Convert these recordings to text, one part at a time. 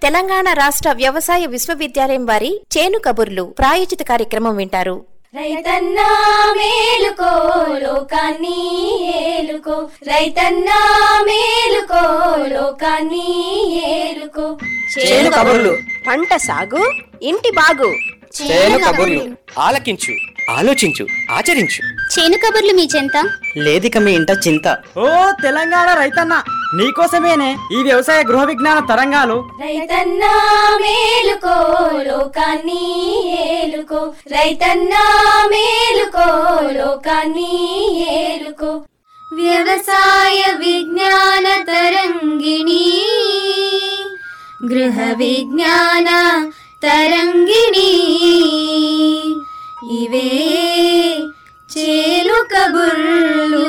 తెలంగాణ రాష్ట్ర వ్యవసాయ విశ్వవిద్యాలయం వారి చేను కబుర్లు ప్రాయోజిత కార్యక్రమం వింటారు రైతన్నా మేలుకో లోకాన్ని ఏలుకో రైతన్నా మేలుకో లోకాన్ని ఏలుకో చేను కబుర్లు పంట సాగు ఇంటి బాగు చేను కబుర్లు ఆలకించు ఆలోచించు ఆచరించు చేను కబుర్లు మీ చెంత లేదిక మీ ఇంట చింత ఓ తెలంగాణ రైతన్న నీకోసమేనే ఈ వ్యవసాయ గృహ విజ్ఞాన తరంగాలు రైతన్నా మేలుకో లోకాన్ని ఏలుకో రైతన్నా మేలుకో లోకాన్ని ఏలుకో వ్యవసాయ విజ్ఞాన తరంగిణి గృహ విజ్ఞాన తరంగిణి ఇవే చేలు కబుర్లు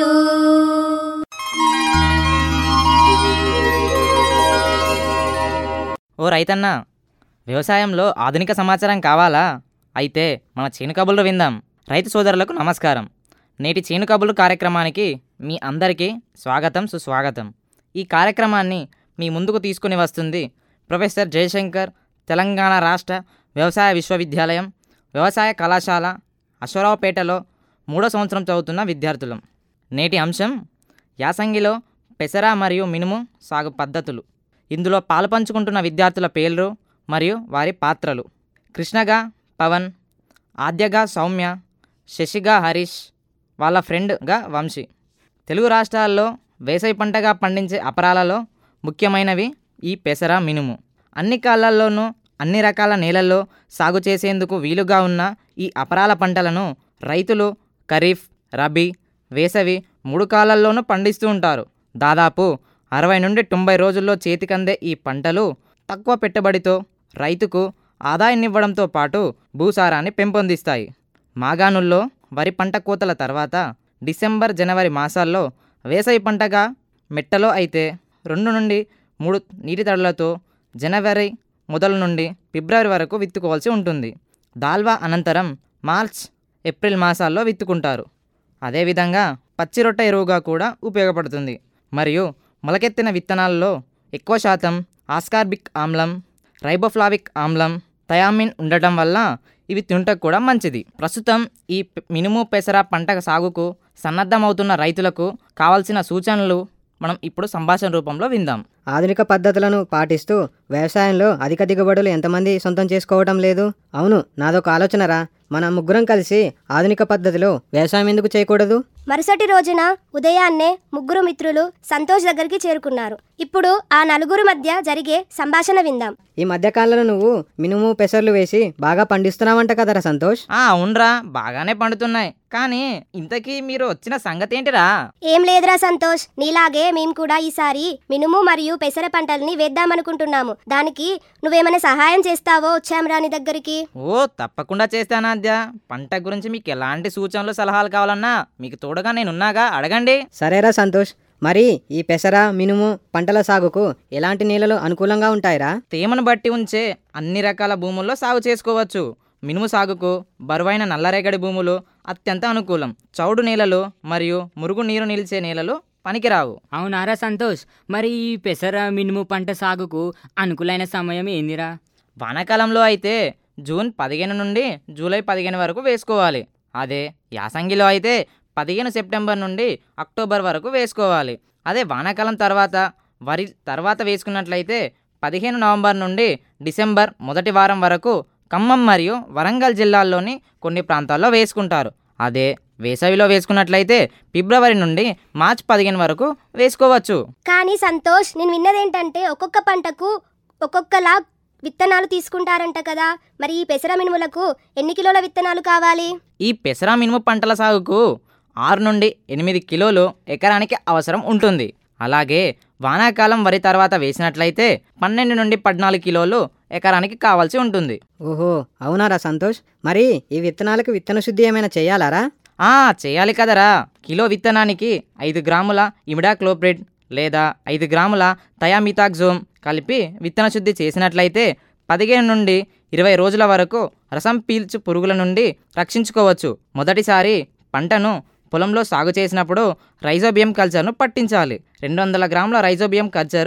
ఓ రైతన్న వ్యవసాయంలో ఆధునిక సమాచారం కావాలా అయితే మన చేను కబుర్లు విందాం రైతు సోదరులకు నమస్కారం నేటి చేను కబుర్లు కార్యక్రమానికి మీ అందరికీ స్వాగతం సుస్వాగతం ఈ కార్యక్రమాన్ని మీ ముందుకు తీసుకుని వస్తుంది ప్రొఫెసర్ జయశంకర్ తెలంగాణ రాష్ట్ర వ్యవసాయ విశ్వవిద్యాలయం వ్యవసాయ కళాశాల అశ్వరావుపేటలో మూడో సంవత్సరం చదువుతున్న విద్యార్థులం నేటి అంశం యాసంగిలో పెసర మరియు మినుము సాగు పద్ధతులు ఇందులో పాలుపంచుకుంటున్న విద్యార్థుల పేర్లు మరియు వారి పాత్రలు కృష్ణగా పవన్ ఆద్యగా సౌమ్య శశిగా హరీష్ వాళ్ళ ఫ్రెండ్గా వంశీ తెలుగు రాష్ట్రాల్లో వేసవి పంటగా పండించే అపరాలలో ముఖ్యమైనవి ఈ పెసర మినుము అన్ని కాలాల్లోనూ అన్ని రకాల నేలల్లో సాగు చేసేందుకు వీలుగా ఉన్న ఈ అపరాల పంటలను రైతులు ఖరీఫ్ రబీ వేసవి మూడు కాలాల్లోనూ పండిస్తూ ఉంటారు దాదాపు అరవై నుండి తొంభై రోజుల్లో చేతికందే ఈ పంటలు తక్కువ పెట్టుబడితో రైతుకు ఆదాయాన్నివ్వడంతో పాటు భూసారాన్ని పెంపొందిస్తాయి మాగాణుల్లో వరి పంట కోతల తర్వాత డిసెంబర్ జనవరి మాసాల్లో వేసవి పంటగా మెట్టలో అయితే రెండు నుండి మూడు నీటి తడులతో జనవరి మొదలు నుండి ఫిబ్రవరి వరకు విత్తుకోవాల్సి ఉంటుంది దాల్వా అనంతరం మార్చ్ ఏప్రిల్ మాసాల్లో విత్తుకుంటారు అదేవిధంగా పచ్చి రొట్టె ఎరువుగా కూడా ఉపయోగపడుతుంది మరియు మొలకెత్తిన విత్తనాల్లో ఎక్కువ శాతం ఆస్కార్బిక్ ఆమ్లం రైబోఫ్లావిక్ ఆమ్లం థయామిన్ ఉండటం వల్ల ఇవి తింటకు కూడా మంచిది ప్రస్తుతం ఈ పె- మినుము పెసర పంట సాగుకు సన్నద్ధమవుతున్న రైతులకు కావాల్సిన సూచనలు మనం ఇప్పుడు సంభాషణ రూపంలో విందాం ఆధునిక పద్ధతులను పాటిస్తూ వ్యవసాయంలో అధిక దిగుబడులు ఎంతమంది సొంతం చేసుకోవటం లేదు అవును నాదొక ఆలోచనరా మన ముగ్గురం కలిసి ఆధునిక పద్ధతిలో వ్యవసాయం ఎందుకు చేయకూడదు మరుసటి రోజున ఉదయాన్నే ముగ్గురు మిత్రులు సంతోష్ దగ్గరికి చేరుకున్నారు ఇప్పుడు ఆ నలుగురు మధ్య జరిగే సంభాషణ విందాం ఈ మధ్యకాలంలో నువ్వు మినుము పెసర్లు వేసి బాగా పండిస్తున్నావంట కదరా సంతోష్ ఆ అవునరా బాగానే పండుతున్నాయి కానీ ఇంతకీ మీరు వచ్చిన సంగతి ఏంటిరా ఏం లేదురా సంతోష్ నీలాగే మేము కూడా ఈసారి మినుము మరియు పెసర పంటల్ని వేద్దామనుకుంటున్నాము దానికి నువ్వేమైనా సహాయం చేస్తావో వచ్చాంరా నీ దగ్గరికి ఓ తప్పకుండా చేస్తాను ఆద్య పంట గురించి మీకు ఎలాంటి సూచనలు సలహాలు కావాలన్నా మీకు తోడుగా నేనున్నాగా అడగండి సరేరా సంతోష్ మరి ఈ పెసర మినుము పంటల సాగుకు ఎలాంటి నేలలు అనుకూలంగా ఉంటాయిరా తేమను బట్టి ఉంచే అన్ని రకాల భూముల్లో సాగు చేసుకోవచ్చు మినుము సాగుకు బరువైన నల్లరేగడి భూములు అత్యంత అనుకూలం చౌడు నేలలు మరియు మురుగు నీరు నిలిచే నేలలు పనికిరావు అవునారా సంతోష్ మరి ఈ పెసర మినుము పంట సాగుకు అనుకూలైన సమయం ఏందిరా వానాకాలంలో అయితే జూన్ పదిహేను నుండి జూలై పదిహేను వరకు వేసుకోవాలి అదే యాసంగిలో అయితే పదిహేను సెప్టెంబర్ నుండి అక్టోబర్ వరకు వేసుకోవాలి అదే వానాకాలం తర్వాత వరి తర్వాత వేసుకున్నట్లయితే పదిహేను నవంబర్ నుండి డిసెంబర్ మొదటి వారం వరకు ఖమ్మం మరియు వరంగల్ జిల్లాల్లోని కొన్ని ప్రాంతాల్లో వేసుకుంటారు అదే వేసవిలో వేసుకున్నట్లయితే ఫిబ్రవరి నుండి మార్చ్ పదిహేను వరకు వేసుకోవచ్చు కానీ సంతోష్ నేను విన్నదేంటంటే ఒక్కొక్క పంటకు ఒక్కొక్కలా విత్తనాలు తీసుకుంటారంట కదా మరి ఈ పెసర మినుములకు ఎన్ని కిలోల విత్తనాలు కావాలి ఈ పెసర మినుము పంటల సాగుకు ఆరు నుండి ఎనిమిది కిలోలు ఎకరానికి అవసరం ఉంటుంది అలాగే వానాకాలం వరి తర్వాత వేసినట్లయితే పన్నెండు నుండి పద్నాలుగు కిలోలు ఎకరానికి కావాల్సి ఉంటుంది ఓహో అవునారా సంతోష్ మరి ఈ విత్తనాలకు విత్తన శుద్ధి ఏమైనా చేయాలారా ఆ చేయాలి కదరా కిలో విత్తనానికి ఐదు గ్రాముల ఇమిడాక్లోప్రిడ్ లేదా ఐదు గ్రాముల థయామితాక్జోమ్ కలిపి విత్తన శుద్ధి చేసినట్లయితే పదిహేను నుండి ఇరవై రోజుల వరకు రసం పీల్చు పురుగుల నుండి రక్షించుకోవచ్చు మొదటిసారి పంటను పొలంలో సాగు చేసినప్పుడు రైజోబియం కల్చర్ను పట్టించాలి రెండు వందల గ్రాముల రైజోబియం కల్చరు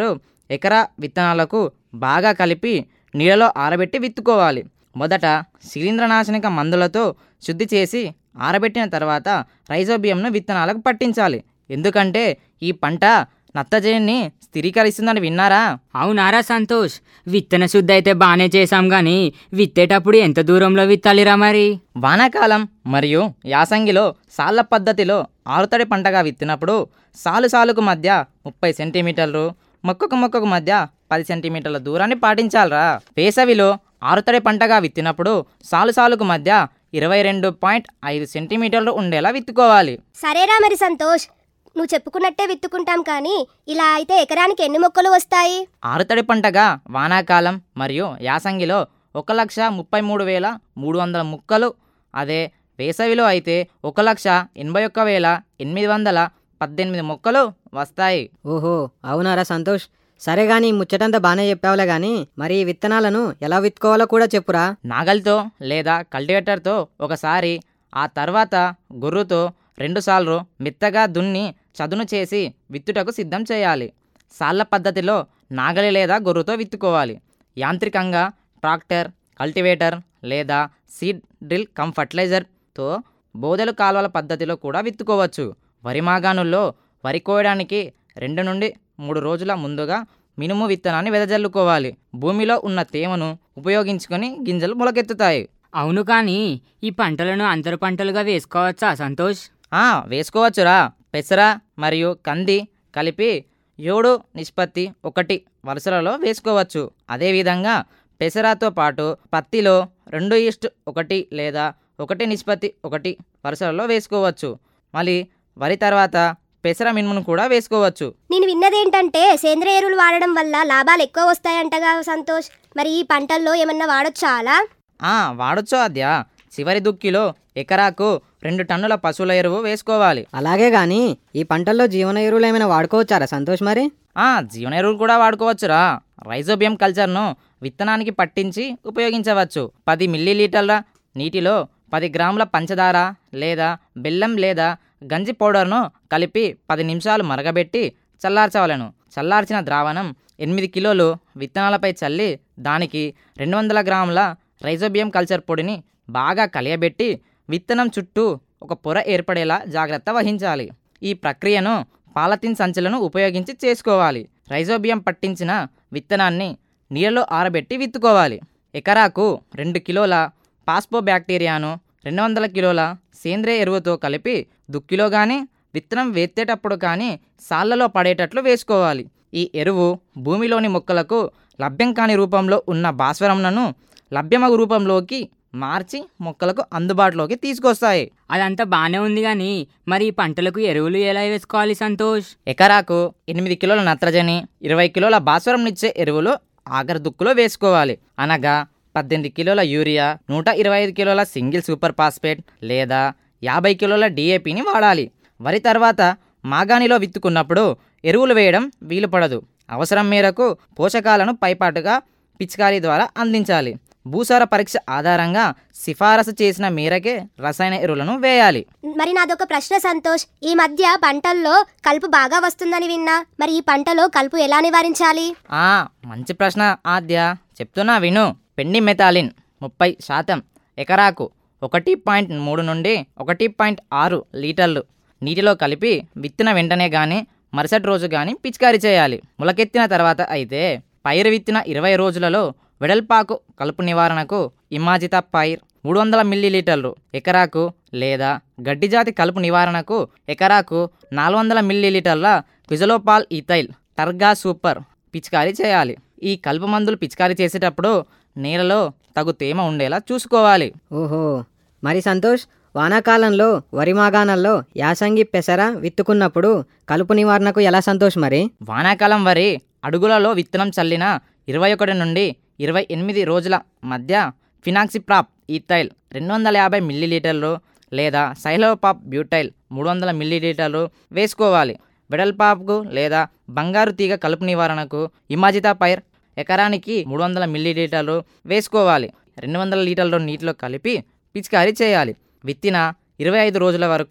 ఎకరా విత్తనాలకు బాగా కలిపి నీళ్ళలో ఆరబెట్టి విత్తుకోవాలి మొదట శిలీంద్రనాశనిక మందులతో శుద్ధి చేసి ఆరబెట్టిన తర్వాత రైజోబియంను విత్తనాలకు పట్టించాలి ఎందుకంటే ఈ పంట నత్తజనిని స్థిరీకరిస్తుందని విన్నారా అవునారా సంతోష్ విత్తన శుద్ధి అయితే బాగానే చేశాం కానీ విత్తేటప్పుడు ఎంత దూరంలో విత్తాలిరా మరి వానాకాలం మరియు యాసంగిలో సాళ్ళ పద్ధతిలో ఆరుతడి పంటగా విత్తినప్పుడు సాలు సాలుకు మధ్య ముప్పై సెంటీమీటర్లు మొక్కకు మొక్కకు మధ్య పది సెంటీమీటర్ల దూరాన్ని పాటించాలరా వేసవిలో ఆరుతడి పంటగా విత్తినప్పుడు సాలు సాలుకు మధ్య ఇరవై రెండు పాయింట్ ఐదు సెంటీమీటర్లు ఉండేలా విత్తుకోవాలి సరేరా మరి సంతోష్ నువ్వు చెప్పుకున్నట్టే విత్తుకుంటాం కానీ ఇలా అయితే ఎకరానికి ఎన్ని మొక్కలు వస్తాయి ఆరుతడి పంటగా వానాకాలం మరియు యాసంగిలో ఒక లక్ష ముప్పై మూడు వేల మూడు వందల ముక్కలు అదే వేసవిలో అయితే ఒక లక్ష ఎనభై ఒక్క వేల ఎనిమిది వందల పద్దెనిమిది మొక్కలు వస్తాయి ఓహో అవునారా సంతోష్ సరే గాని ముచ్చటంతా బాగానే చెప్పావులే గాని మరి ఈ విత్తనాలను ఎలా విత్తుకోవాలో కూడా చెప్పురా నాగలితో లేదా కల్టివేటర్తో ఒకసారి ఆ తర్వాత గొర్రుతో రెండుసార్లు మెత్తగా దున్ని చదును చేసి విత్తుటకు సిద్ధం చేయాలి సాళ్ళ పద్ధతిలో నాగలి లేదా గొర్రుతో విత్తుకోవాలి యాంత్రికంగా ట్రాక్టర్ కల్టివేటర్ లేదా సీడ్ డ్రిల్ కమ్ ఫర్టిలైజర్తో బోదెలు కాలువల పద్ధతిలో కూడా విత్తుకోవచ్చు వరి మాగాణుల్లో వరి కోయడానికి రెండు నుండి మూడు రోజుల ముందుగా మినుము విత్తనాన్ని వెదజల్లుకోవాలి భూమిలో ఉన్న తేమను ఉపయోగించుకొని గింజలు మొలకెత్తుతాయి అవును కానీ ఈ పంటలను అంతర పంటలుగా వేసుకోవచ్చా సంతోష్ ఆ, వేసుకోవచ్చురా పెసర మరియు కంది కలిపి ఏడు నిష్పత్తి ఒకటి వరుసలలో వేసుకోవచ్చు అదేవిధంగా పెసరతో పాటు పత్తిలో రెండు ఈస్ట్ ఒకటి లేదా ఒకటి నిష్పత్తి ఒకటి వరుసలలో వేసుకోవచ్చు మళ్ళీ వరి తర్వాత పెసర మినుమును కూడా వేసుకోవచ్చు నేను విన్నదేంటంటే సేంద్రియ ఎరువులు వాడడం వల్ల లాభాలు ఎక్కువ వస్తాయంటగా సంతోష్ మరి ఈ పంటల్లో ఏమన్నా వాడొచ్చా అలా ఆ, వాడొచ్చు అద్య చివరి దుక్కిలో ఎకరాకు రెండు టన్నుల పశువుల ఎరువు వేసుకోవాలి అలాగే గాని ఈ పంటల్లో జీవన ఎరువులు ఏమైనా వాడుకోవచ్చారా సంతోష్ మరి ఆ, జీవన ఎరువులు కూడా వాడుకోవచ్చురా రైజోబియం కల్చర్ను విత్తనానికి పట్టించి ఉపయోగించవచ్చు పది మిల్లీలీటర్ల నీటిలో పది గ్రాముల పంచదార లేదా బెల్లం లేదా గంజి పౌడర్ను కలిపి పది నిమిషాలు మరగబెట్టి చల్లార్చవలను చల్లార్చిన ద్రావణం ఎనిమిది కిలోలు విత్తనాలపై చల్లి దానికి రెండు వందల గ్రాముల రైజోబియం కల్చర్ పొడిని బాగా కలియబెట్టి విత్తనం చుట్టూ ఒక పొర ఏర్పడేలా జాగ్రత్త వహించాలి ఈ ప్రక్రియను పాలతిన్ సంచులను ఉపయోగించి చేసుకోవాలి రైజోబియం పట్టించిన విత్తనాన్ని నీళ్ళలో ఆరబెట్టి విత్తుకోవాలి ఎకరాకు రెండు కిలోల పాస్పో బ్యాక్టీరియాను రెండు వందల కిలోల సేంద్రియ ఎరువుతో కలిపి దుక్కిలో కానీ విత్తనం వేత్తేటప్పుడు కానీ సాళ్లలో పడేటట్లు వేసుకోవాలి ఈ ఎరువు భూమిలోని మొక్కలకు లభ్యం కాని రూపంలో ఉన్న భాస్వరంను లభ్యమగు రూపంలోకి మార్చి మొక్కలకు అందుబాటులోకి తీసుకొస్తాయి అదంతా బాగానే ఉంది కానీ మరి ఈ పంటలకు ఎరువులు ఎలా వేసుకోవాలి సంతోష్ ఎకరాకు ఎనిమిది కిలోల నత్రజని ఇరవై కిలోల భాస్వరంనిచ్చే ఎరువులు ఆఖరి దుక్కులో వేసుకోవాలి అనగా పద్దెనిమిది కిలోల యూరియా నూట ఇరవై ఐదు కిలోల సింగిల్ సూపర్ ఫాస్ఫేట్ లేదా యాభై కిలోల డిఏపిని వాడాలి వరి తర్వాత మాగాణిలో విత్తుకున్నప్పుడు ఎరువులు వేయడం వీలు పడదు అవసరం మేరకు పోషకాలను పైపాటుగా పిచికారీ ద్వారా అందించాలి భూసార పరీక్ష ఆధారంగా సిఫారసు చేసిన మేరకే రసాయన ఎరువులను వేయాలి మరి నాదొక ప్రశ్న సంతోష్ ఈ మధ్య పంటల్లో కలుపు బాగా వస్తుందని విన్నా మరి ఈ పంటలో కలుపు ఎలా నివారించాలి ఆ మంచి ప్రశ్న ఆద్య చెప్తున్నా విను పెండి మెథాలిన్ ముప్పై శాతం ఎకరాకు ఒకటి పాయింట్ మూడు నుండి ఒకటి పాయింట్ ఆరు లీటర్లు నీటిలో కలిపి విత్తిన వెంటనే కానీ మరుసటి రోజు కానీ పిచికారీ చేయాలి మొలకెత్తిన తర్వాత అయితే పైరు విత్తిన ఇరవై రోజులలో వెడల్పాకు కలుపు నివారణకు ఇమాజిత పైర్ మూడు వందల మిల్లీలీటర్లు ఎకరాకు లేదా గడ్డి జాతి కలుపు నివారణకు ఎకరాకు నాలుగు వందల మిల్లీలీటర్ల క్విజలోపాల్ ఈథైల్ టర్గా సూపర్ పిచికారీ చేయాలి ఈ కలుపు మందులు పిచికారీ చేసేటప్పుడు నేలలో తగు తేమ ఉండేలా చూసుకోవాలి ఓహో మరి సంతోష్ వానాకాలంలో వరి మాగాణాల్లో యాసంగి పెసర విత్తుకున్నప్పుడు కలుపు నివారణకు ఎలా సంతోష్ మరి వానాకాలం వరి అడుగులలో విత్తనం చల్లిన ఇరవై ఒకటి నుండి ఇరవై ఎనిమిది రోజుల మధ్య ఫినాక్సిప్రాప్ ఈథైల్ రెండు వందల యాభై మిల్లీలీటర్లు లేదా సైలోపాప్ బ్యూటైల్ మూడు వందల మిల్లీలీటర్లు వేసుకోవాలి వెడల్పాప్కు లేదా బంగారు తీగ కలుపు నివారణకు ఇమాజితా పైర్ ఎకరానికి మూడు వందల మిల్లీలీటర్లు వేసుకోవాలి రెండు వందల లీటర్ల నీటిలో కలిపి పిచికారీ చేయాలి విత్తిన ఇరవై ఐదు రోజుల వరకు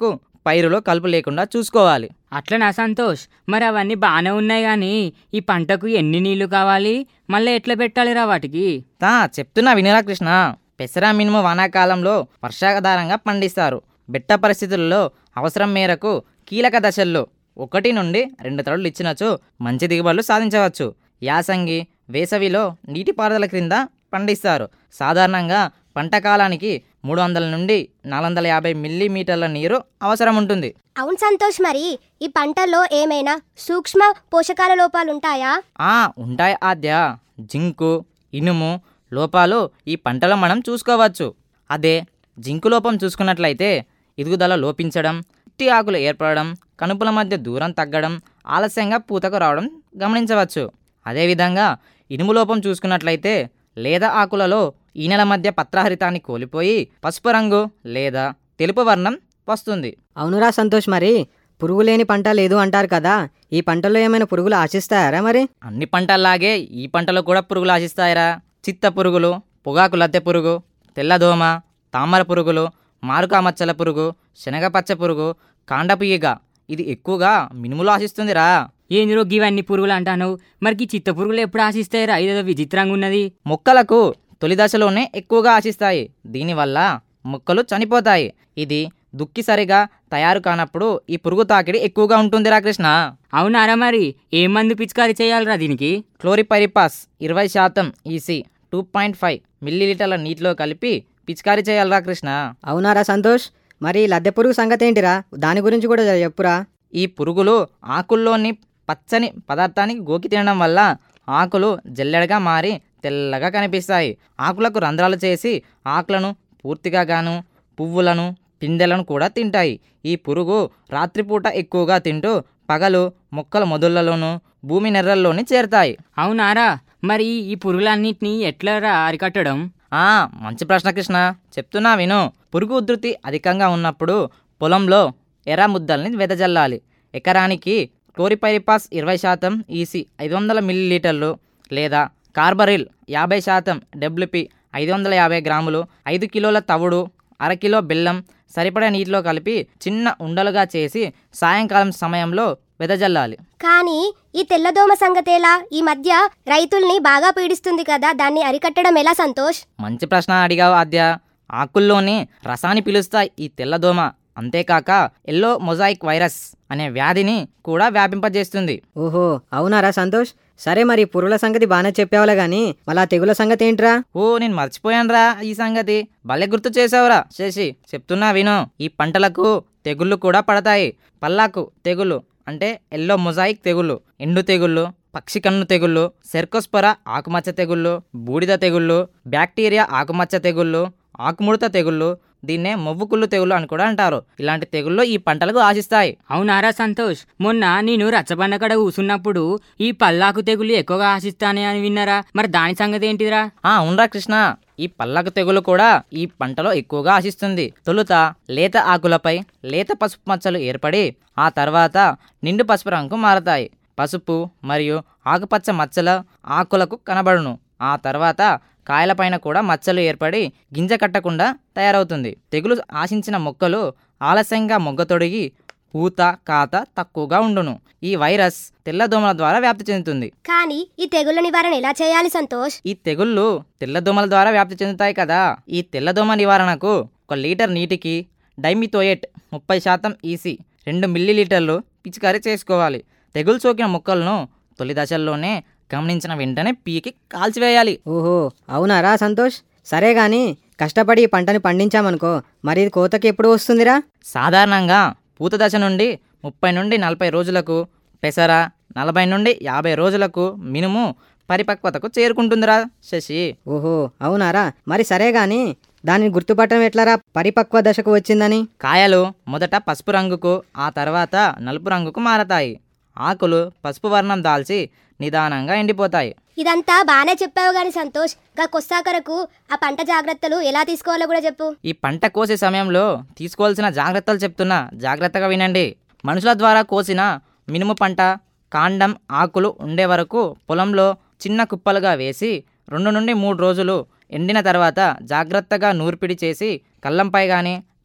పైరులో కలుపు లేకుండా చూసుకోవాలి అట్లనా సంతోష్ మరి అవన్నీ బాగానే ఉన్నాయి కానీ ఈ పంటకు ఎన్ని నీళ్లు కావాలి మళ్ళీ ఎట్లా పెట్టాలిరా వాటికి తా చెప్తున్నా వినరా కృష్ణ పెసర మినుము వానాకాలంలో వర్షాధారంగా పండిస్తారు బెట్ట పరిస్థితుల్లో అవసరం మేరకు కీలక దశల్లో ఒకటి నుండి రెండు తడులు ఇచ్చినచో మంచి దిగుబడులు సాధించవచ్చు యాసంగి వేసవిలో నీటిపారుదల క్రింద పండిస్తారు సాధారణంగా పంట కాలానికి మూడు వందల నుండి నాలుగు వందల యాభై మిల్లీమీటర్ల నీరు అవసరం ఉంటుంది అవును సంతోష్ మరి ఈ పంటలో ఏమైనా సూక్ష్మ పోషకాల లోపాలు ఉంటాయా ఆ ఉంటాయి ఆద్య జింకు ఇనుము లోపాలు ఈ పంటలో మనం చూసుకోవచ్చు అదే జింకు లోపం చూసుకున్నట్లయితే ఎదుగుదల లోపించడం చిట్టి ఆకులు ఏర్పడడం కనుపుల మధ్య దూరం తగ్గడం ఆలస్యంగా పూతకు రావడం గమనించవచ్చు అదేవిధంగా ఇనుము లోపం చూసుకున్నట్లయితే లేదా ఆకులలో ఈనెల మధ్య పత్రహరితాన్ని కోల్పోయి పసుపు రంగు లేదా తెలుపు వర్ణం వస్తుంది అవునురా సంతోష్ మరి పురుగు లేని పంట లేదు అంటారు కదా ఈ పంటలో ఏమైనా పురుగులు ఆశిస్తాయారా మరి అన్ని పంటల్లాగే ఈ పంటలో కూడా పురుగులు ఆశిస్తాయిరా చిత్త పురుగులు పొగాకు లద్దె పురుగు తెల్లదోమ తామర పురుగులు మారుకా మచ్చల పురుగు శనగ పచ్చ పురుగు కాండపు ఈగ ఇది ఎక్కువగా మినుములు ఆశిస్తుందిరా ఏంది రోగి ఇవన్నీ పురుగులు అంటాను మరికి చిత్త పురుగులు ఎప్పుడు ఆశిస్తాయిరా ఇదేదో విచిత్రంగా ఉన్నది మొక్కలకు తొలి దశలోనే ఎక్కువగా ఆశిస్తాయి దీనివల్ల మొక్కలు చనిపోతాయి ఇది దుక్కి సరిగా తయారు కానప్పుడు ఈ పురుగు తాకిడి ఎక్కువగా ఉంటుందిరా కృష్ణ అవునారా మరి ఏం మందు పిచికారీ చేయాలిరా దీనికి క్లోరిపైరిపాస్ ఇరవై శాతం ఈసీ టూ పాయింట్ ఫైవ్ మిల్లీలీటర్ల నీటిలో కలిపి పిచికారీ చేయాలిరా కృష్ణ అవునారా సంతోష్ మరి లద్దె పురుగు సంగతి ఏంటిరా దాని గురించి కూడా జర చెప్పురా ఈ పురుగులు ఆకుల్లోని పచ్చని పదార్థాన్ని గోకి తినడం వల్ల ఆకులు జల్లెడగా మారి తెల్లగా కనిపిస్తాయి ఆకులకు రంధ్రాలు చేసి ఆకులను పూర్తిగా గాను పువ్వులను పిందెలను కూడా తింటాయి ఈ పురుగు రాత్రిపూట ఎక్కువగా తింటూ పగలు మొక్కల మొదళ్లలోనూ భూమి నెర్రల్లోని చేరుతాయి అవునారా మరి ఈ పురుగులన్నింటినీ ఎట్లా రా అరికట్టడం ఆ మంచి ప్రశ్న కృష్ణ చెప్తున్నా విను పురుగు ఉధృతి అధికంగా ఉన్నప్పుడు పొలంలో ఎర్ర ముద్దల్ని వెదజల్లాలి ఎకరానికి క్లోరిపైరిపాస్ ఇరవై శాతం ఈసీ ఐదు వందల మిల్లీలీటర్లు లేదా కార్బరిల్ యాభై శాతం డబ్ల్యూపి ఐదు వందల యాభై గ్రాములు ఐదు కిలోల తవుడు అరకిలో బెల్లం సరిపడా నీటిలో కలిపి చిన్న ఉండలుగా చేసి సాయంకాలం సమయంలో వెదజల్లాలి కానీ ఈ తెల్లదోమ సంగతేలా ఈ మధ్య రైతుల్ని బాగా పీడిస్తుంది కదా దాన్ని అరికట్టడం ఎలా సంతోష్ మంచి ప్రశ్న అడిగావు ఆద్య ఆకుల్లోని రసాన్ని పిలుస్తాయి ఈ తెల్లదోమ అంతేకాక ఎల్లో మొజాయిక్ వైరస్ అనే వ్యాధిని కూడా వ్యాపింపజేస్తుంది ఓహో అవునారా సంతోష్ సరే మరి పురుగుల సంగతి బాగానే చెప్పావులే గాని మళ్ళా తెగుల సంగతి ఏంట్రా ఓ నేను మర్చిపోయానురా ఈ సంగతి భలే గుర్తు చేసావురా శశి చెప్తున్నా విను ఈ పంటలకు తెగుళ్ళు కూడా పడతాయి పల్లాకు తెగులు అంటే ఎల్లో మొజాయిక్ తెగుళ్ళు ఎండు తెగుళ్ళు పక్షి కన్ను తెగుళ్ళు సెర్కోస్పొర ఆకుమచ్చ తెగుళ్ళు బూడిద తెగుళ్ళు బ్యాక్టీరియా ఆకుమచ్చ తెగుళ్ళు ఆకుముడత తెగుళ్ళు దీన్నే మొవ్వుకుళ్ళు తెగుళ్ళు అని కూడా అంటారు ఇలాంటి తెగుళ్ళు ఈ పంటలకు ఆశిస్తాయి అవునారా సంతోష్ మొన్న నేను రచ్చబండ కడ కూసున్నప్పుడు ఈ పల్లాకు తెగులు ఎక్కువగా ఆశిస్తానే అని విన్నారా మరి దాని సంగతి ఏంటిదిరా ఆ అవునరా కృష్ణ ఈ పల్లకు తెగులు కూడా ఈ పంటలో ఎక్కువగా ఆశిస్తుంది తొలుత లేత ఆకులపై లేత పసుపు మచ్చలు ఏర్పడి ఆ తర్వాత నిండు పసుపు రంగు మారతాయి పసుపు మరియు ఆకుపచ్చ మచ్చల ఆకులకు కనబడును ఆ తర్వాత కాయలపైన కూడా మచ్చలు ఏర్పడి గింజ కట్టకుండా తయారవుతుంది తెగులు ఆశించిన మొక్కలు ఆలస్యంగా మొగ్గ తొడిగి పూత కాత తక్కువగా ఉండును ఈ వైరస్ తెల్లదోమల ద్వారా వ్యాప్తి చెందుతుంది కానీ ఈ తెగుళ్ళ నివారణ ఎలా చేయాలి సంతోష్ ఈ తెగుళ్ళు తెల్లదోమల ద్వారా వ్యాప్తి చెందుతాయి కదా ఈ తెల్లదోమ నివారణకు ఒక లీటర్ నీటికి డైమిథోయేట్ ముప్పై శాతం ఈసీ రెండు మిల్లీలీటర్లు పిచికారీ చేసుకోవాలి తెగులు సోకిన మొక్కలను తొలి దశల్లోనే గమనించిన వెంటనే పీకి కాల్చివేయాలి ఓహో అవునారా సంతోష్ సరే గాని కష్టపడి ఈ పంటని పండించామనుకో మరి ఇది కోతకి ఎప్పుడు వస్తుందిరా సాధారణంగా పూత దశ నుండి ముప్పై నుండి నలభై రోజులకు పెసర నలభై నుండి యాభై రోజులకు మినుము పరిపక్వతకు చేరుకుంటుందిరా శశి ఓహో అవునారా మరి సరే గాని దానిని గుర్తుపట్టడం ఎట్లారా పరిపక్వ దశకు వచ్చిందని కాయలు మొదట పసుపు రంగుకు ఆ తర్వాత నలుపు రంగుకు మారతాయి ఆకులు పసుపు వర్ణం దాల్చి నిదానంగా ఎండిపోతాయి ఇదంతా బాగానే చెప్పావు గాని సంతోష్ గా కొస్సాకరకు ఆ పంట జాగ్రత్తలు ఎలా తీసుకోవాలో కూడా చెప్పు ఈ పంట కోసే సమయంలో తీసుకోవాల్సిన జాగ్రత్తలు చెప్తున్నా జాగ్రత్తగా వినండి మనుషుల ద్వారా కోసిన మినుము పంట కాండం ఆకులు ఉండే వరకు పొలంలో చిన్న కుప్పలుగా వేసి రెండు నుండి మూడు రోజులు ఎండిన తర్వాత జాగ్రత్తగా నూర్పిడి చేసి కళ్ళంపై కానీ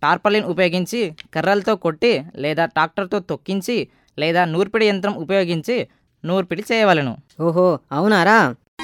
టార్పలిన్ ఉపయోగించి కర్రలతో కొట్టి లేదా ట్రాక్టర్తో తొక్కించి లేదా నూర్పిడి యంత్రం ఉపయోగించి నూర్పిడి చేయవలెను ఓహో అవునారా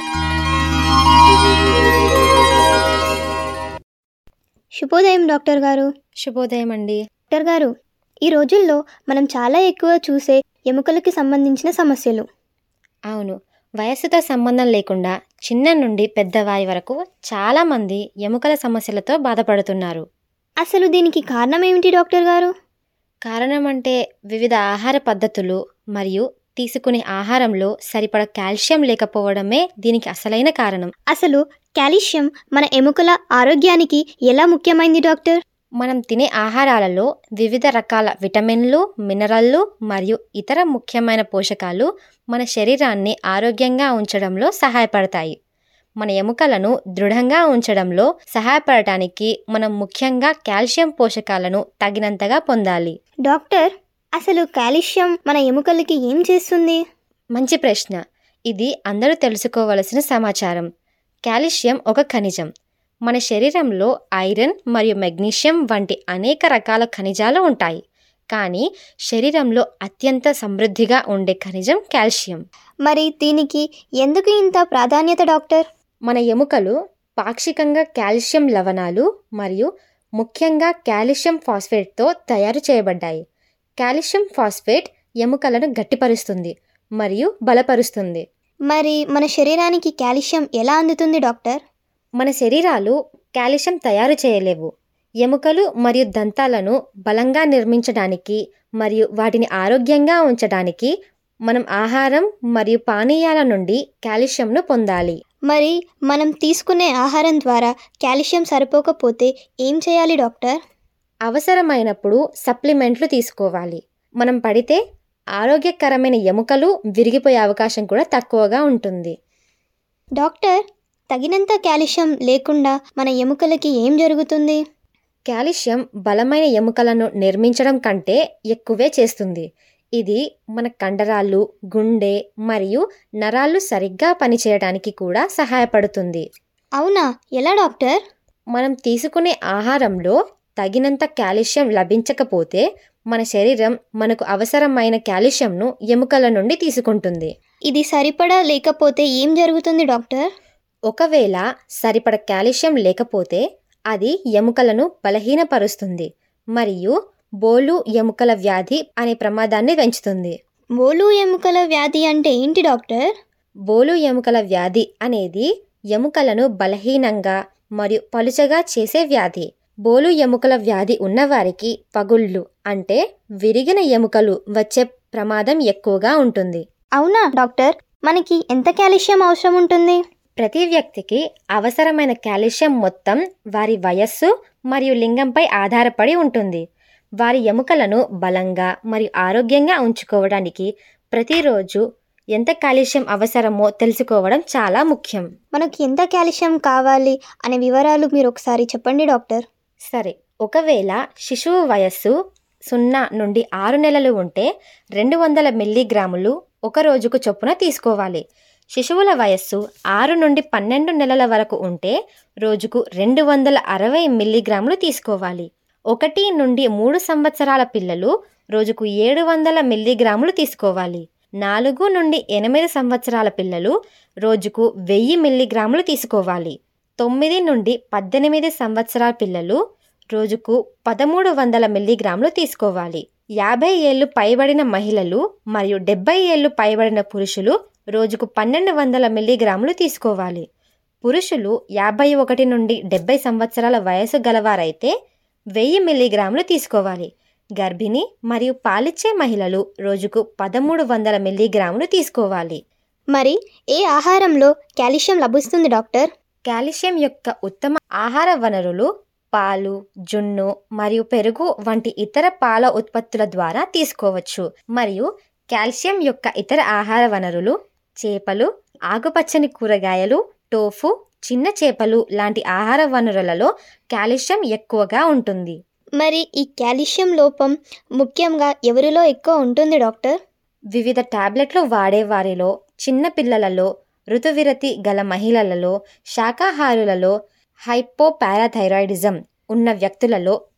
శుభోదయం డాక్టర్ గారు శుభోదయం అండి డాక్టర్ గారు ఈ రోజుల్లో మనం చాలా ఎక్కువ చూసే ఎముకలకి సంబంధించిన సమస్యలు అవును వయస్సుతో సంబంధం లేకుండా చిన్న నుండి పెద్దవారి వరకు చాలామంది ఎముకల సమస్యలతో బాధపడుతున్నారు అసలు దీనికి కారణం ఏమిటి డాక్టర్ గారు కారణం అంటే వివిధ ఆహార పద్ధతులు మరియు తీసుకునే ఆహారంలో సరిపడ కాల్షియం లేకపోవడమే దీనికి అసలైన కారణం అసలు కాల్షియం మన ఎముకల ఆరోగ్యానికి ఎలా ముఖ్యమైంది డాక్టర్ మనం తినే ఆహారాలలో వివిధ రకాల విటమిన్లు మినరల్లు మరియు ఇతర ముఖ్యమైన పోషకాలు మన శరీరాన్ని ఆరోగ్యంగా ఉంచడంలో సహాయపడతాయి మన ఎముకలను దృఢంగా ఉంచడంలో సహాయపడటానికి మనం ముఖ్యంగా కాల్షియం పోషకాలను తగినంతగా పొందాలి డాక్టర్ అసలు కాల్షియం మన ఎముకలకి ఏం చేస్తుంది మంచి ప్రశ్న ఇది అందరూ తెలుసుకోవలసిన సమాచారం కాల్షియం ఒక ఖనిజం మన శరీరంలో ఐరన్ మరియు మెగ్నీషియం వంటి అనేక రకాల ఖనిజాలు ఉంటాయి కానీ శరీరంలో అత్యంత సమృద్ధిగా ఉండే ఖనిజం కాల్షియం మరి దీనికి ఎందుకు ఇంత ప్రాధాన్యత డాక్టర్ మన ఎముకలు పాక్షికంగా కాల్షియం లవణాలు మరియు ముఖ్యంగా కాల్షియం ఫాస్ఫేట్తో తయారు చేయబడ్డాయి కాల్షియం ఫాస్ఫేట్ ఎముకలను గట్టిపరుస్తుంది మరియు బలపరుస్తుంది మరి మన శరీరానికి కాల్షియం ఎలా అందుతుంది డాక్టర్ మన శరీరాలు కాల్షియం తయారు చేయలేవు ఎముకలు మరియు దంతాలను బలంగా నిర్మించడానికి మరియు వాటిని ఆరోగ్యంగా ఉంచడానికి మనం ఆహారం మరియు పానీయాల నుండి కాల్షియంను పొందాలి మరి మనం తీసుకునే ఆహారం ద్వారా కాల్షియం సరిపోకపోతే ఏం చేయాలి డాక్టర్ అవసరమైనప్పుడు సప్లిమెంట్లు తీసుకోవాలి మనం పడితే ఆరోగ్యకరమైన ఎముకలు విరిగిపోయే అవకాశం కూడా తక్కువగా ఉంటుంది డాక్టర్ తగినంత కాల్షియం లేకుండా మన ఎముకలకి ఏం జరుగుతుంది కాల్షియం బలమైన ఎముకలను నిర్మించడం కంటే ఎక్కువే చేస్తుంది ఇది మన కండరాలు గుండె మరియు నరాలు సరిగ్గా పనిచేయడానికి కూడా సహాయపడుతుంది అవునా ఎలా డాక్టర్ మనం తీసుకునే ఆహారంలో తగినంత కాల్షియం లభించకపోతే మన శరీరం మనకు అవసరమైన కాల్షియంను ఎముకల నుండి తీసుకుంటుంది ఇది సరిపడా లేకపోతే ఏం జరుగుతుంది డాక్టర్ ఒకవేళ సరిపడ కాల్షియం లేకపోతే అది ఎముకలను బలహీనపరుస్తుంది మరియు బోలు ఎముకల వ్యాధి అనే ప్రమాదాన్ని పెంచుతుంది బోలు ఎముకల వ్యాధి అంటే ఏంటి డాక్టర్ బోలు ఎముకల వ్యాధి అనేది ఎముకలను బలహీనంగా మరియు పలుచగా చేసే వ్యాధి బోలు ఎముకల వ్యాధి ఉన్నవారికి పగుళ్ళు అంటే విరిగిన ఎముకలు వచ్చే ప్రమాదం ఎక్కువగా ఉంటుంది అవునా డాక్టర్ మనకి ఎంత కాల్షియం అవసరం ఉంటుంది ప్రతి వ్యక్తికి అవసరమైన కాల్షియం మొత్తం వారి వయస్సు మరియు లింగంపై ఆధారపడి ఉంటుంది వారి ఎముకలను బలంగా మరియు ఆరోగ్యంగా ఉంచుకోవడానికి ప్రతిరోజు ఎంత కాల్షియం అవసరమో తెలుసుకోవడం చాలా ముఖ్యం మనకి ఎంత కాల్షియం కావాలి అనే వివరాలు మీరు ఒకసారి చెప్పండి డాక్టర్ సరే ఒకవేళ శిశువు వయస్సు సున్నా నుండి ఆరు నెలలు ఉంటే రెండు వందల మిల్లీగ్రాములు ఒక రోజుకు చొప్పున తీసుకోవాలి శిశువుల వయస్సు ఆరు నుండి పన్నెండు నెలల వరకు ఉంటే రోజుకు రెండు వందల అరవై మిల్లీగ్రాములు తీసుకోవాలి ఒకటి నుండి మూడు సంవత్సరాల పిల్లలు రోజుకు ఏడు వందల మిల్లీగ్రాములు తీసుకోవాలి నాలుగు నుండి ఎనిమిది సంవత్సరాల పిల్లలు రోజుకు వెయ్యి మిల్లీగ్రాములు తీసుకోవాలి తొమ్మిది నుండి పద్దెనిమిది సంవత్సరాల పిల్లలు రోజుకు పదమూడు వందల మిల్లీగ్రాములు తీసుకోవాలి యాభై ఏళ్ళు పైబడిన మహిళలు మరియు డెబ్బై ఏళ్ళు పైబడిన పురుషులు రోజుకు పన్నెండు వందల మిల్లీగ్రాములు తీసుకోవాలి పురుషులు యాభై ఒకటి నుండి డెబ్బై సంవత్సరాల వయసు గలవారైతే వెయ్యి మిల్లీగ్రాములు తీసుకోవాలి గర్భిణి మరియు పాలిచ్చే మహిళలు రోజుకు పదమూడు వందల మిల్లీగ్రాములు తీసుకోవాలి మరి ఏ ఆహారంలో కాల్షియం లభిస్తుంది డాక్టర్ కాల్షియం యొక్క ఉత్తమ ఆహార వనరులు పాలు జున్ను మరియు పెరుగు వంటి ఇతర పాల ఉత్పత్తుల ద్వారా తీసుకోవచ్చు మరియు కాల్షియం యొక్క ఇతర ఆహార వనరులు చేపలు ఆకుపచ్చని కూరగాయలు టోఫు చిన్న చేపలు లాంటి ఆహార వనరులలో కాల్షియం ఎక్కువగా ఉంటుంది మరి ఈ కాల్షియం లోపం ముఖ్యంగా ఎవరిలో ఎక్కువ ఉంటుంది డాక్టర్ వివిధ టాబ్లెట్లు వాడే వారిలో చిన్న పిల్లలలో ఋతువిరతి గల మహిళలలో శాకాహారులలో హైపోపారాథైరాయిడిజం ఉన్న వ్యక్తులలో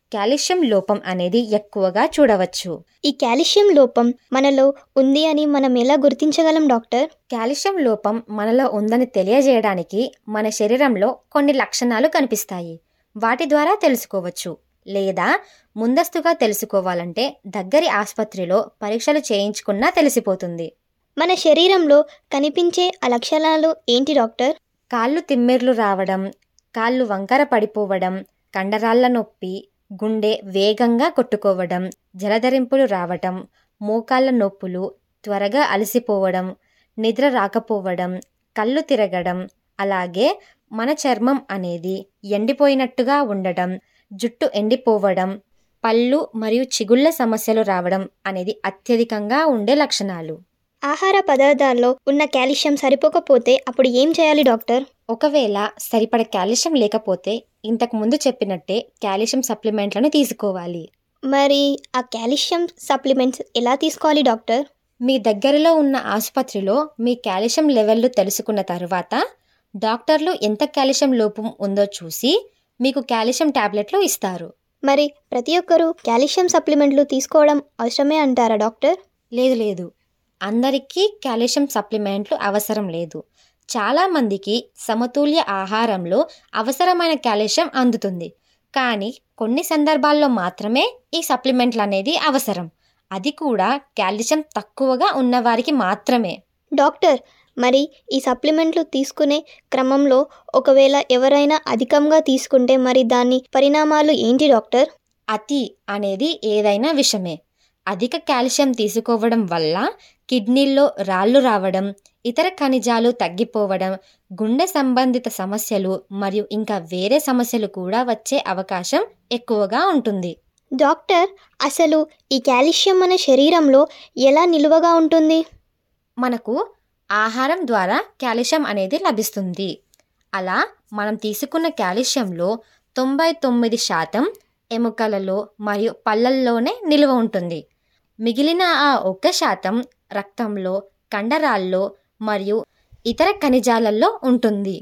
కాల్షియం లోపం అనేది ఎక్కువగా చూడవచ్చు ఈ కాల్షియం లోపం మనలో ఉంది అని మనం ఎలా గుర్తించగలం డాక్టర్ కాల్షియం లోపం మనలో ఉందని తెలియజేయడానికి మన శరీరంలో కొన్ని లక్షణాలు కనిపిస్తాయి వాటి ద్వారా తెలుసుకోవచ్చు లేదా ముందస్తుగా తెలుసుకోవాలంటే దగ్గరి ఆసుపత్రిలో పరీక్షలు చేయించుకున్నా తెలిసిపోతుంది మన శరీరంలో కనిపించే ఆ లక్షణాలు ఏంటి డాక్టర్ కాళ్ళు తిమ్మిర్లు రావడం కాళ్ళు వంకర పడిపోవడం కండరాళ్ళ నొప్పి గుండె వేగంగా కొట్టుకోవడం జలధరింపులు రావటం మోకాళ్ళ నొప్పులు త్వరగా అలసిపోవడం నిద్ర రాకపోవడం కళ్ళు తిరగడం అలాగే మన చర్మం అనేది ఎండిపోయినట్టుగా ఉండడం జుట్టు ఎండిపోవడం పళ్ళు మరియు చిగుళ్ళ సమస్యలు రావడం అనేది అత్యధికంగా ఉండే లక్షణాలు ఆహార పదార్థాల్లో ఉన్న కాల్షియం సరిపోకపోతే అప్పుడు ఏం చేయాలి డాక్టర్ ఒకవేళ సరిపడ కాల్షియం లేకపోతే ఇంతకు ముందు చెప్పినట్టే కాల్షియం సప్లిమెంట్లను తీసుకోవాలి మరి ఆ కాల్షియం సప్లిమెంట్స్ ఎలా తీసుకోవాలి డాక్టర్ మీ దగ్గరలో ఉన్న ఆసుపత్రిలో మీ కాల్షియం లెవెల్లు తెలుసుకున్న తర్వాత డాక్టర్లు ఎంత కాల్షియం లోపం ఉందో చూసి మీకు కాల్షియం టాబ్లెట్లు ఇస్తారు మరి ప్రతి ఒక్కరూ కాల్షియం సప్లిమెంట్లు తీసుకోవడం అవసరమే అంటారా డాక్టర్ లేదు లేదు అందరికీ కాల్షియం సప్లిమెంట్లు అవసరం లేదు చాలామందికి సమతుల్య ఆహారంలో అవసరమైన కాల్షియం అందుతుంది కానీ కొన్ని సందర్భాల్లో మాత్రమే ఈ సప్లిమెంట్లు అనేది అవసరం అది కూడా కాల్షియం తక్కువగా ఉన్నవారికి మాత్రమే డాక్టర్ మరి ఈ సప్లిమెంట్లు తీసుకునే క్రమంలో ఒకవేళ ఎవరైనా అధికంగా తీసుకుంటే మరి దాని పరిణామాలు ఏంటి డాక్టర్ అతి అనేది ఏదైనా విషమే అధిక కాల్షియం తీసుకోవడం వల్ల కిడ్నీల్లో రాళ్ళు రావడం ఇతర ఖనిజాలు తగ్గిపోవడం గుండె సంబంధిత సమస్యలు మరియు ఇంకా వేరే సమస్యలు కూడా వచ్చే అవకాశం ఎక్కువగా ఉంటుంది డాక్టర్ అసలు ఈ కాల్షియం మన శరీరంలో ఎలా నిలువగా ఉంటుంది మనకు ఆహారం ద్వారా కాల్షియం అనేది లభిస్తుంది అలా మనం తీసుకున్న కాల్షియంలో తొంభై తొమ్మిది శాతం ఎముకలలో మరియు పళ్ళల్లోనే నిల్వ ఉంటుంది మిగిలిన ఆ ఒక్క శాతం రక్తంలో కండరాల్లో మరియు ఇతర ఖనిజాలలో ఉంటుంది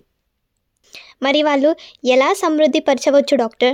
మరి వాళ్ళు ఎలా సమృద్ధి పరచవచ్చు డాక్టర్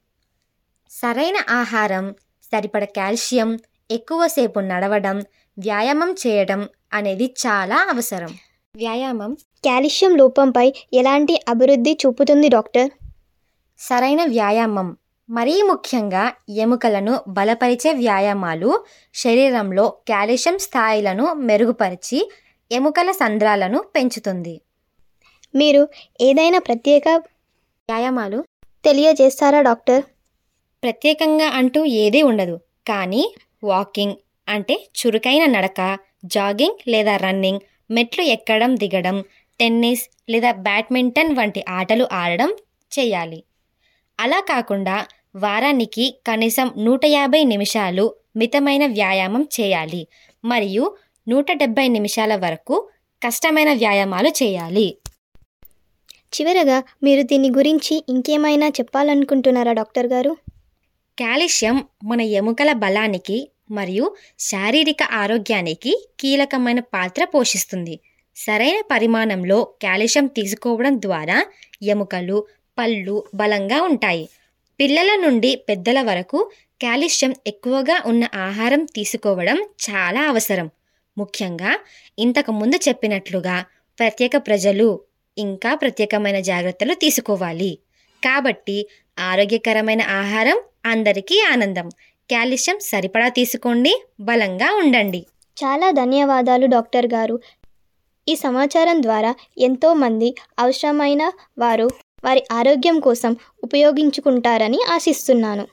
సరైన ఆహారం సరిపడ కాల్షియం ఎక్కువసేపు నడవడం వ్యాయామం చేయడం అనేది చాలా అవసరం వ్యాయామం కాల్షియం లోపంపై ఎలాంటి అభివృద్ధి చూపుతుంది డాక్టర్ సరైన వ్యాయామం మరీ ముఖ్యంగా ఎముకలను బలపరిచే వ్యాయామాలు శరీరంలో కాల్షియం స్థాయిలను మెరుగుపరిచి ఎముకల సంద్రాలను పెంచుతుంది మీరు ఏదైనా ప్రత్యేక వ్యాయామాలు తెలియజేస్తారా డాక్టర్ ప్రత్యేకంగా అంటూ ఏదీ ఉండదు కానీ వాకింగ్ అంటే చురుకైన నడక జాగింగ్ లేదా రన్నింగ్ మెట్లు ఎక్కడం దిగడం టెన్నిస్ లేదా బ్యాడ్మింటన్ వంటి ఆటలు ఆడడం చేయాలి అలా కాకుండా వారానికి కనీసం నూట యాభై నిమిషాలు మితమైన వ్యాయామం చేయాలి మరియు నూట డెబ్బై నిమిషాల వరకు కష్టమైన వ్యాయామాలు చేయాలి చివరగా మీరు దీని గురించి ఇంకేమైనా చెప్పాలనుకుంటున్నారా డాక్టర్ గారు కాల్షియం మన ఎముకల బలానికి మరియు శారీరక ఆరోగ్యానికి కీలకమైన పాత్ర పోషిస్తుంది సరైన పరిమాణంలో కాల్షియం తీసుకోవడం ద్వారా ఎముకలు పళ్ళు బలంగా ఉంటాయి పిల్లల నుండి పెద్దల వరకు కాల్షియం ఎక్కువగా ఉన్న ఆహారం తీసుకోవడం చాలా అవసరం ముఖ్యంగా ఇంతకు ముందు చెప్పినట్లుగా ప్రత్యేక ప్రజలు ఇంకా ప్రత్యేకమైన జాగ్రత్తలు తీసుకోవాలి కాబట్టి ఆరోగ్యకరమైన ఆహారం అందరికీ ఆనందం కాల్షియం సరిపడా తీసుకోండి బలంగా ఉండండి చాలా ధన్యవాదాలు డాక్టర్ గారు ఈ సమాచారం ద్వారా ఎంతోమంది అవసరమైన వారు వారి ఆరోగ్యం కోసం ఉపయోగించుకుంటారని ఆశిస్తున్నాను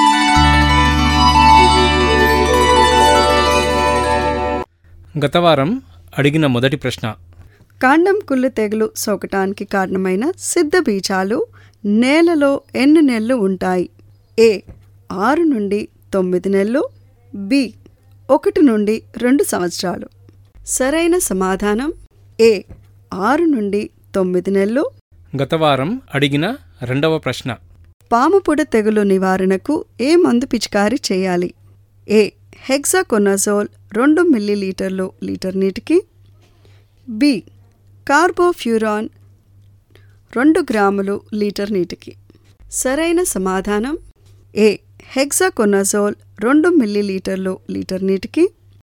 గత వారం అడిగిన మొదటి ప్రశ్న కాండం కుళ్ళు తెగులు సోకటానికి కారణమైన సిద్ధ బీజాలు నేలలో ఎన్ని నెలలు ఉంటాయి ఏ ఆరు నుండి తొమ్మిది నెలలు బి ఒకటి నుండి రెండు సంవత్సరాలు సరైన సమాధానం ఏ ఆరు నుండి తొమ్మిది నెలలు గత వారం అడిగిన రెండవ ప్రశ్న పాముపుడ తెగులు నివారణకు ఏ మందు పిచికారీ చేయాలి ఏ హెక్సాకొనజోల్ రెండు మిల్లీలీటర్లు లీటర్ నీటికి బి కార్బోఫ్యూరాన్ రెండు గ్రాములు లీటర్ నీటికి సరైన సమాధానం ఏ హెక్సాకొనజోల్ రెండు మిల్లీలీటర్లు లీటర్ నీటికి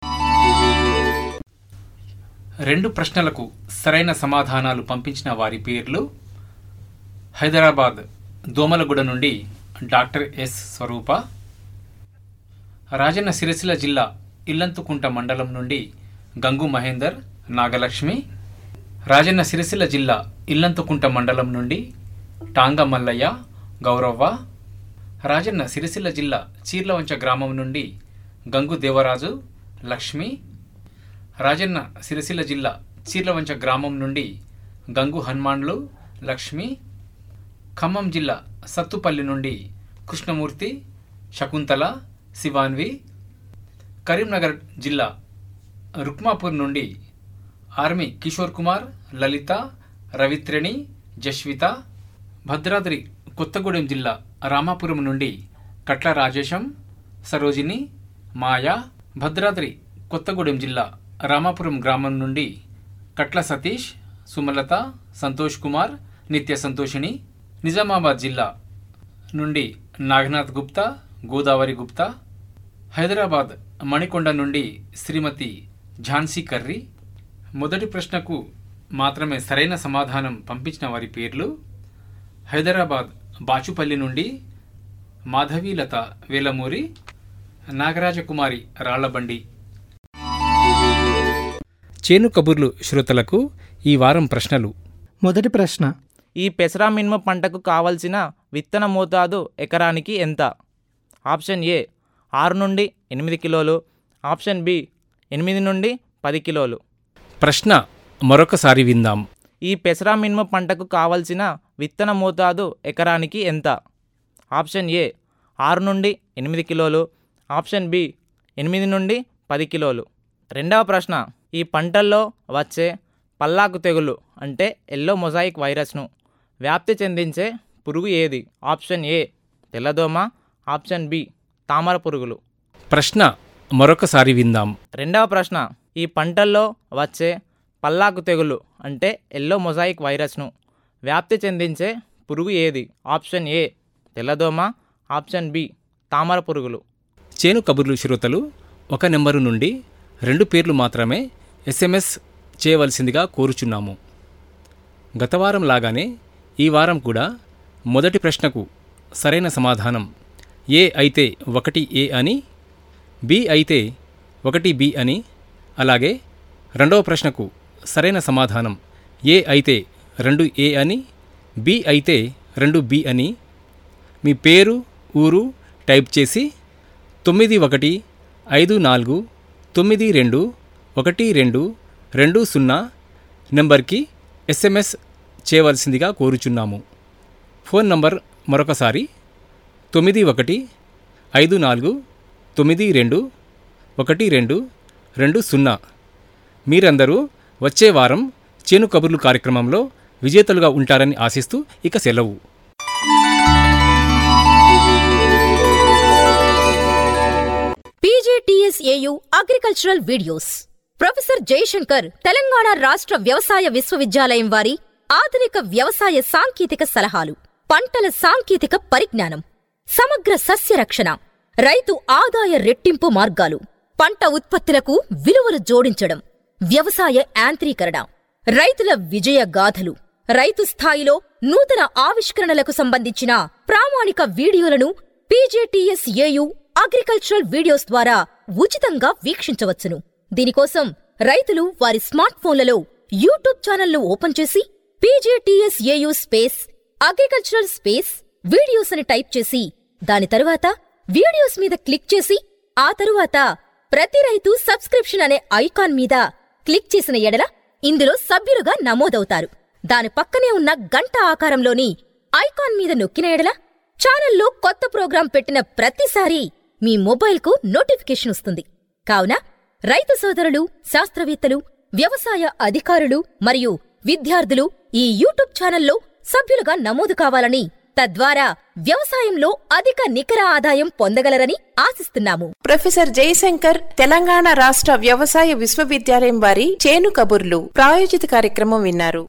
రెండు ప్రశ్నలకు సరైన సమాధానాలు పంపించిన వారి పేర్లు హైదరాబాద్ దోమలగూడ నుండి డాక్టర్ ఎస్ స్వరూప రాజన్న సిరిసిల్ల జిల్లా ఇల్లంతుకుంట మండలం నుండి గంగు మహేందర్ నాగలక్ష్మి రాజన్న సిరిసిల్ల జిల్లా ఇల్లంతుకుంట మండలం నుండి టాంగ మల్లయ్య గౌరవ్వ రాజన్న సిరిసిల్ల జిల్లా చీర్లవంచ గ్రామం నుండి గంగు దేవరాజు లక్ష్మి రాజన్న సిరిసిల్ల జిల్లా చీర్లవంచ గ్రామం నుండి గంగు హనుమాన్లు లక్ష్మి ఖమ్మం జిల్లా సత్తుపల్లి నుండి కృష్ణమూర్తి శకుంతల శివాన్వి కరీంనగర్ జిల్లా రుక్మాపూర్ నుండి ఆర్మీ కిషోర్ కుమార్ లలిత రవిత్రేణి జస్విత భద్రాద్రి కొత్తగూడెం జిల్లా రామాపురం నుండి కట్ల రాజేశం సరోజిని మాయా భద్రాద్రి కొత్తగూడెం జిల్లా రామాపురం గ్రామం నుండి కట్ల సతీష్ సుమలత సంతోష్ కుమార్ నిత్య సంతోషిని నిజామాబాద్ జిల్లా నుండి నాగనాథ్ గుప్తా గోదావరి గుప్తా హైదరాబాద్ మణికొండ నుండి శ్రీమతి ఝాన్సీ కర్రీ మొదటి ప్రశ్నకు మాత్రమే సరైన సమాధానం పంపించిన వారి పేర్లు హైదరాబాద్ బాచుపల్లి నుండి మాధవీలత వేలమూరి నాగరాజకుమారి రాళ్లబండి చేను కబుర్లు శ్రోతలకు ఈ వారం ప్రశ్నలు మొదటి ప్రశ్న ఈ పెసరా మినుము పంటకు కావలసిన విత్తన మోతాదు ఎకరానికి ఎంత ఆప్షన్ ఏ ఆరు నుండి ఎనిమిది కిలోలు ఆప్షన్ బి ఎనిమిది నుండి పది కిలోలు ప్రశ్న మరొకసారి విందాం ఈ పెసరా మినుము పంటకు కావలసిన విత్తన మోతాదు ఎకరానికి ఎంత ఆప్షన్ ఏ ఆరు నుండి ఎనిమిది కిలోలు ఆప్షన్ బి ఎనిమిది నుండి పది కిలోలు రెండవ ప్రశ్న ఈ పంటల్లో వచ్చే పల్లాకు తెగులు అంటే ఎల్లో మొజాయిక్ వైరస్ను వ్యాప్తి చెందించే పురుగు ఏది ఆప్షన్ ఏ తెల్లదోమ ఆప్షన్ బి తామర పురుగులు ప్రశ్న మరొకసారి విందాం రెండవ ప్రశ్న ఈ పంటల్లో వచ్చే పల్లాకు తెగులు అంటే ఎల్లో మొజాయిక్ వైరస్ను వ్యాప్తి చెందించే పురుగు ఏది ఆప్షన్ ఏ తెల్లదోమ ఆప్షన్ బి తామర పురుగులు చేను కబుర్లు శ్రోతలు ఒక నెంబరు నుండి రెండు పేర్లు మాత్రమే ఎస్ఎంఎస్ చేయవలసిందిగా కోరుచున్నాము గత వారం లాగానే ఈ వారం కూడా మొదటి ప్రశ్నకు సరైన సమాధానం ఏ అయితే ఒకటి ఏ అని బి అయితే ఒకటి బి అని అలాగే రెండవ ప్రశ్నకు సరైన సమాధానం ఏ అయితే రెండు ఏ అని బి అయితే రెండు బి అని మీ పేరు ఊరు టైప్ చేసి తొమ్మిది ఒకటి ఐదు నాలుగు తొమ్మిది రెండు ఒకటి రెండు రెండు సున్నా నెంబర్కి ఎస్ఎంఎస్ చేయవలసిందిగా కోరుచున్నాము ఫోన్ నంబర్ మరొకసారి తొమ్మిది ఒకటి ఐదు నాలుగు తొమ్మిది రెండు ఒకటి రెండు రెండు సున్నా మీరందరూ వచ్చే వారం చేను కబుర్లు కార్యక్రమంలో విజేతలుగా ఉంటారని ఆశిస్తూ ఇక సెలవు PGTSAU agricultural videos professor Jayashankar Telangana రాష్ట్ర వ్యవసాయ విశ్వవిద్యాలయం వారి ఆధునిక వ్యవసాయ సాంకేతిక సలహాలు పంటల సాంకేతిక పరిజ్ఞానం సమగ్ర సస్య రక్షణ రైతు ఆదాయ రెట్టింపు మార్గాలు పంట ఉత్పత్తులకు విలువలు జోడించడం వ్యవసాయ యాంత్రీకరణ రైతుల విజయ గాథలు రైతు స్థాయిలో నూతన ఆవిష్కరణలకు సంబంధించిన ప్రామాణిక వీడియోలను పీజేటీఎస్ఏయు అగ్రికల్చరల్ వీడియోస్ ద్వారా ఉచితంగా వీక్షించవచ్చును దీనికోసం రైతులు వారి స్మార్ట్ ఫోన్లలో యూట్యూబ్ ఛానల్ను ఓపెన్ చేసి PJTSAU space agricultural space videos అని టైప్ చేసి దాని తరువాత వీడియోస్ మీద క్లిక్ చేసి ఆ తరువాత ప్రతి రైతు సబ్స్క్రిప్షన్ అనే ఐకాన్ మీద క్లిక్ చేసిన ఎడల ఇందులో సభ్యులుగా నమోదవుతారు దాని పక్కనే ఉన్న గంట ఆకారంలోని ఐకాన్ మీద నొక్కిన ఎడల ఛానల్లో కొత్త ప్రోగ్రాం పెట్టిన ప్రతిసారి మీ మొబైల్కు నోటిఫికేషన్ వస్తుంది కావున రైతు సోదరులు శాస్త్రవేత్తలు వ్యవసాయ అధికారులు మరియు విద్యార్థులు ఈ యూట్యూబ్ ఛానల్లో సభ్యులుగా నమోదు కావాలని తద్వారా వ్యవసాయంలో అధిక నికర ఆదాయం పొందగలరని ఆశిస్తున్నాము ప్రొఫెసర్ జయశంకర్ తెలంగాణ రాష్ట్ర వ్యవసాయ విశ్వవిద్యాలయం వారి చేను కబుర్లు ప్రాయోజిత కార్యక్రమం విన్నారు